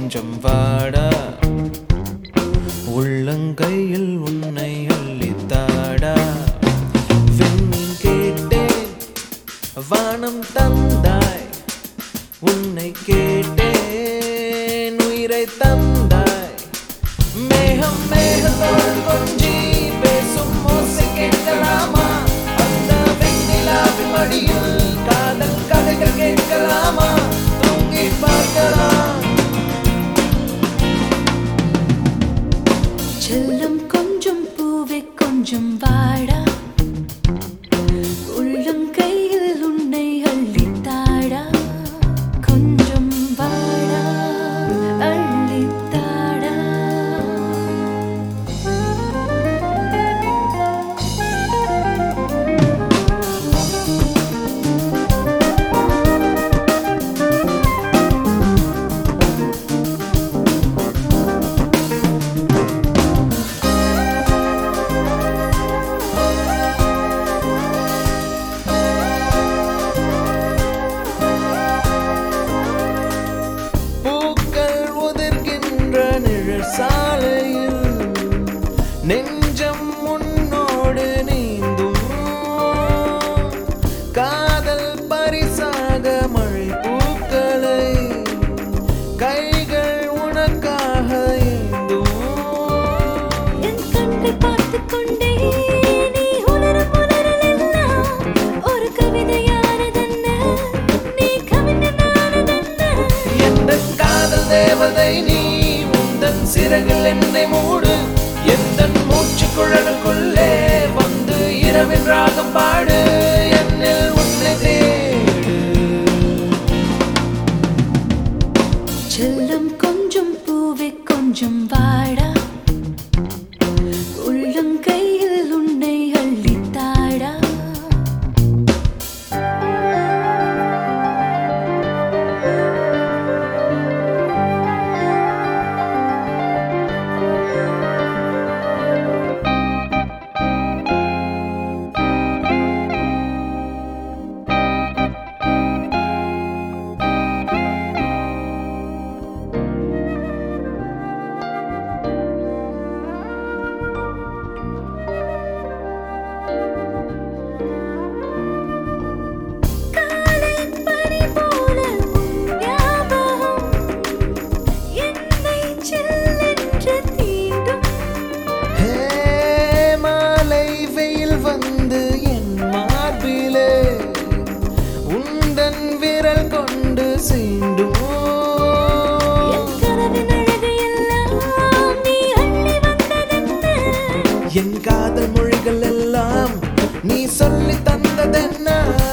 கொஞ்சம் வாடா உள்ளங்கையில் உன்னை அள்ளித்தாடா விண்மீன் கேட்டேன் வானம் தந்தாய் உன்னை கேட்டேன் உயிரை தந்தாய் மேகம் மேகத்தோடு கொஞ்சி பேசும் ஓசை கேட்கலாமா அந்த வெண்ணிலாவின் மடியில் காதல் கதைகள் கேட்கலாமா தூங்கி பார்க்கலாம் செல்லம் கொஞ்சம் பூவே கொஞ்சம் வாடா உள்ளம் கையில் உன்னை அள்ளித்தாடா கொஞ்சம் வாடா அள்ளித்தாடா பூக்கள் உதிர்கின்ற நிழல் சாலையில் நெஞ்சம் முன்னோடு நீந்தும் காதல் பரிசாக மழை பூக்களை கைகள் உனக்காக ஏந்தும் என் கண்கள் பார்த்துக் கொண்டே நீ உணரும் உணரலெல்லாம் ஒரு கவிதையானதென்ன நீ கவிஞனானதென்ன எந்த காதல் தேவதை நீ உந்தன் சிறகில் என்னை மூடு எந்த மூச்சு குழலுக்குள்ளே வந்து இரவின் ராகம் பாடு என்னில் உன்னை தேடு செல்லம் கொஞ்சம் பூவே கொஞ்சம் வாடா உள்ளம் கையில் உன்னை அள்ளித்தாடா காலையின் பனி போல உன் ஞாபகம் என்னை சில்லென்று தீண்டும் ஹே, மாலை வெயில் வந்து என் மார்பிலே உந்தன் விரல் கொண்டு சீண்டும் என் கனவின் அழகு எல்லாம் நீ அள்ளி வந்ததென்ன என் காதல் மொழிகள் எல்லாம் நீ சொல்லி தந்ததென்ன